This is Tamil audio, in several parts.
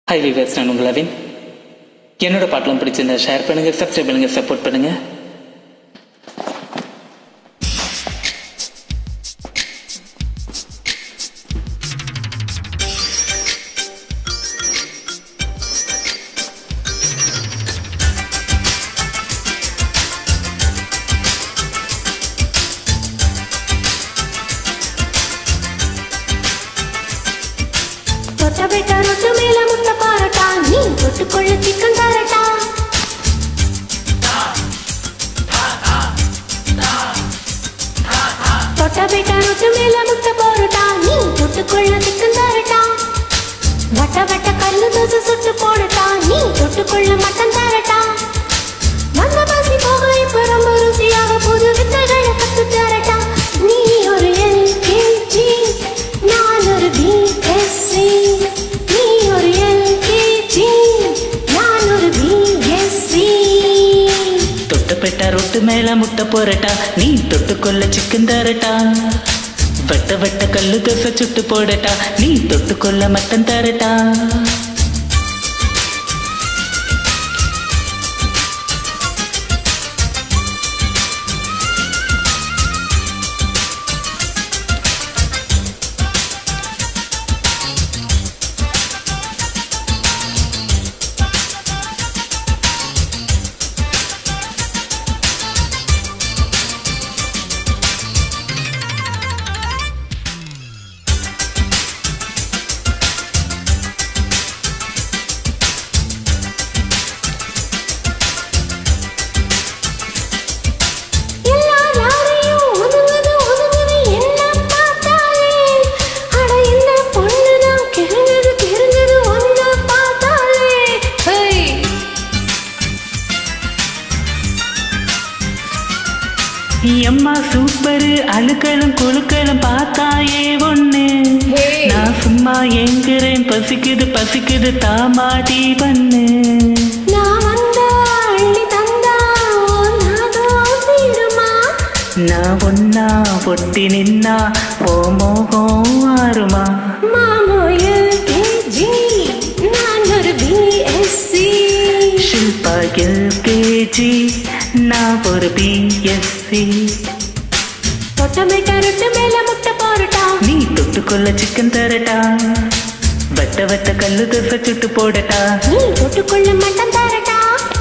ஹை விவேஸ் நான் உங்கள் அவின் என்னோட பாட்டெலாம் பிடிச்சிருந்தா ஷேர் பண்ணுங்கள் சப்ஸ்கிரைப் பண்ணுங்கள் சப்போர்ட் பண்ணுங்கள் தொட்ட பெட்ட ரொட்டு மேல முட்டை பாரட்டா நீ தொட்டுக்கொள்ள சிக்கன் தரட்டா தொட்ட பெட்ட ரொட்டு மேல முட்டை போரட்டா நீ தொட்டுக்கொள்ள சிக்கன் தரட்டா வட்ட வட்ட கல்லு தோசை சுட்டு போடட்டா நீ தொட்டுக்கொள்ள மட்டன் தரட்டா வந்த பசி போக இப்ப ரொம்ப ருசியாக புது வித்தைகளை கத்து தரட்டா நீ ஒரு எல்கேஜி நான் ஒரு பிஎஸ்சி நீ ஒரு எல்கேஜி நான் ஒரு பிஎஸ்சி தொட்டப்பெட்டா ரொட்டு மேல முட்டை போறட்டா நீ தொட்டுக்கொள்ள சிக்கன் தரட்டா வட்ட வட்ட கல்லு தோசை சுட்டு போடட்டா நீ தொட்டுக்கொள்ள மட்டன் தரட்டா எல்லா யாரையும் ஒதுங்குது ஒதுங்குது என்ன பார்த்தாலே அட இந்த பொண்ணு தான் கிருங்குது கிருங்குது ஒன்று பார்த்தாலே ஹே எம்மா சூப்பரு அழுக்களும் குழுக்களும் பார்த்தாயே ஒண்ணு Hey. நான் சும்மா எங்குறேன் பசிக்குது பசிக்குது தாமாடி பண்ணு நான் வந்தா அள்ளி தந்தா நாதோ தீருமா நான் ஒன்னா பொட்டி நின்னா ஓ மோகம் ஆறுமா மாமோயில் கேஜி நான் ஒரு பிஎஸ்சி ஷில்பா எல்கேஜி நான் ஒரு பிஎஸ்சி தொட்டமிட்ட ரொட்டு மேல முட்டை போரட்டா நீ தொட்டுக்கொள்ள சிக்கன் தரட்டா வட்ட வட்ட கல்லு தோசை சுட்டு போடட்டா நீ தொட்டுக்கொள்ள மட்டன் தரட்டா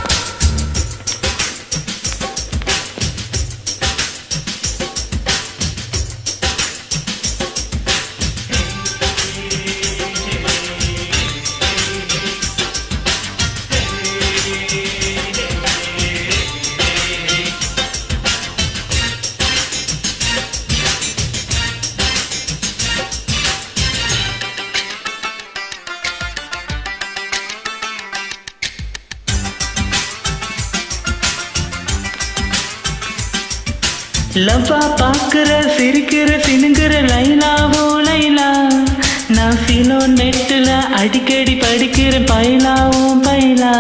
லவ்வா பாக்குற சிரிக்கிற சினுங்கிற லைலாவோ லைலா நான் சிலோ நெட்டுல அடிக்கடி படிக்கிற பைலாவும் பைலா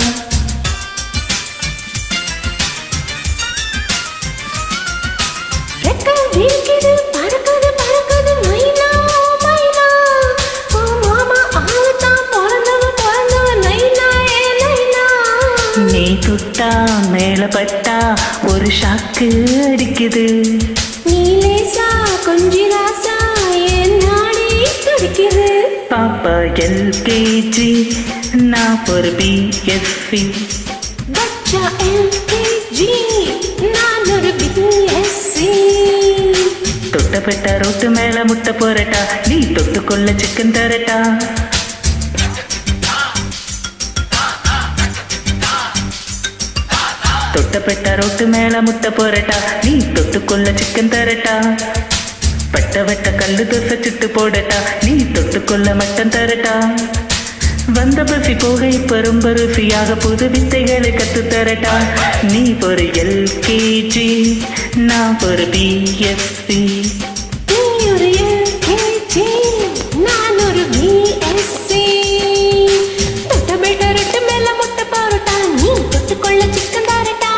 ரெக்க வீழ்கிது பறக்குது பறக்குது மைனா ஓ மைனா ஓ மாமா ஆளத்தான் பிறந்தவன் பிறந்தவன் நைனா ஏ நைனா நீ துட்டா மேல பட்டா ஒரு ஷாக்கு அடிக்குது நீலேசா கொஞ்சி ராசா என் நாடி துடிக்குது பாப்பா எல்கேஜி நான் ஒரு பிஎஸ்சி பச்சா எல்கேஜி நான் ஒரு பிஎஸ்சி தொட்டப்பட்ட ரொட்டு மேல முட்டை போறட்டா நீ தொட்டுக்கொள்ள சிக்கன் தரட்டா தொட்டப்பட்ட ரொட்டு மேல முட்டை போறட்டா நீ தொட்டுக்கொள்ள சிக்கன் தரட்டா பட்ட வட்ட கல்லு தோசை சுட்டு போடட்டா நீ தொட்டுக்கொள்ள மட்டன் தரட்டா வந்த பசி போக இப்ப ரொம்ப ருசியாக புது வித்தைகளை கத்து தரட்டா நீ ஒரு எல்கேஜி நான் ஒரு பிஎஸ்சி நீ ஒரு எல்கேஜி நான் ஒரு பிஎஸ்சி தொட்டமிட்ட ரொட்டு மேல முட்டை போரட்டா நீ தொட்டுக்கொள்ள சிக்கன் தரட்டா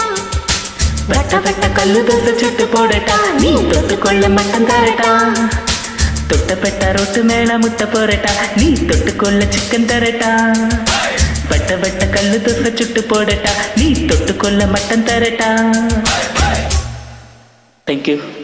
வட்ட வட்ட கல்லு தோசை சுட்டு போடட்டா நீ தொட்டுக்கொள்ள மட்டன் தரட்டா தொட்ட பெட்டா ரொட்டு மேல முட்டை போறட்டா நீ தொட்டுக்கொள்ள சிக்கன் தரட்டா வட்ட வட்ட கல்லு தோசை சுட்டு போடட்டா நீ தொட்டுக்கொள்ள மட்டன் தரட்டா தேங்க்யூ